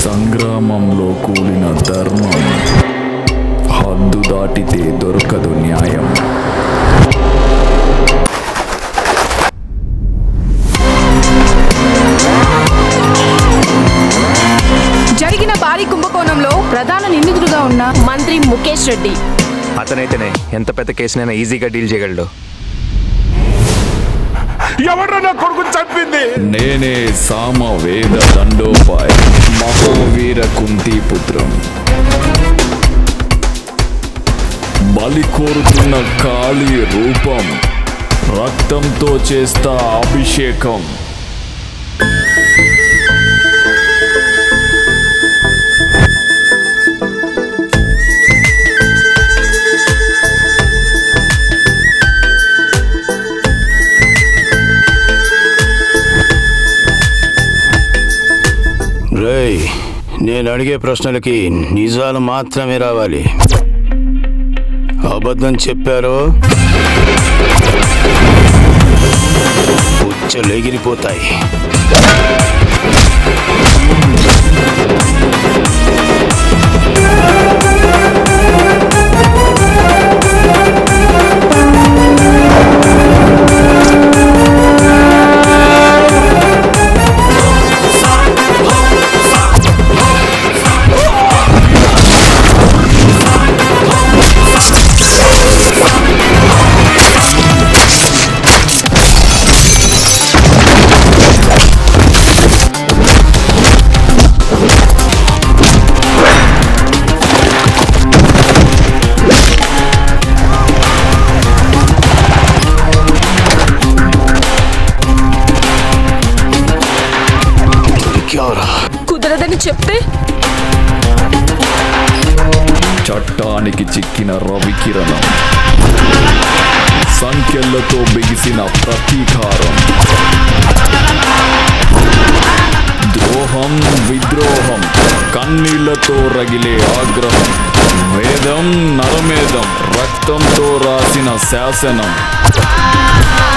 సంగ్రామంలో కూలిన ధర్మం హద్దు దాటితే దొరకదు న్యాయం జరిగిన భారీ కుంభకోణంలో ప్రధాన నిందితుడుగా ఉన్న మంత్రి ముఖేష్ రెడ్డి అతనైతేనే ఎంత పెద్ద కేసునైనా ఈజీగా డీల్ చేయగలడు ఎవడ్రా నా కొడుకు చంపింది నేనే సామ వేద దండోపాయ్ మహావీర కుంతీపుత్రం బలి కోరుతున్న కాళీ రూపం రక్తంతో చేస్తా అభిషేకం రేయ్ నేను అడిగే ప్రశ్నలకి నిజాలు మాత్రమే రావాలి అబద్ధం చెప్పారో పుచ్చలు ఎగిరిపోతాయి దొరికావురా. కుదరదని చెప్తే చట్టానికి చిక్కిన రవికిరణం సంఖ్యలతో బిగిసిన ప్రతీకారం ద్రోహం విద్రోహం కన్నీళ్లతో రగిలే ఆగ్రహం వేదం నరమేధం రక్తంతో రాసిన శాసనం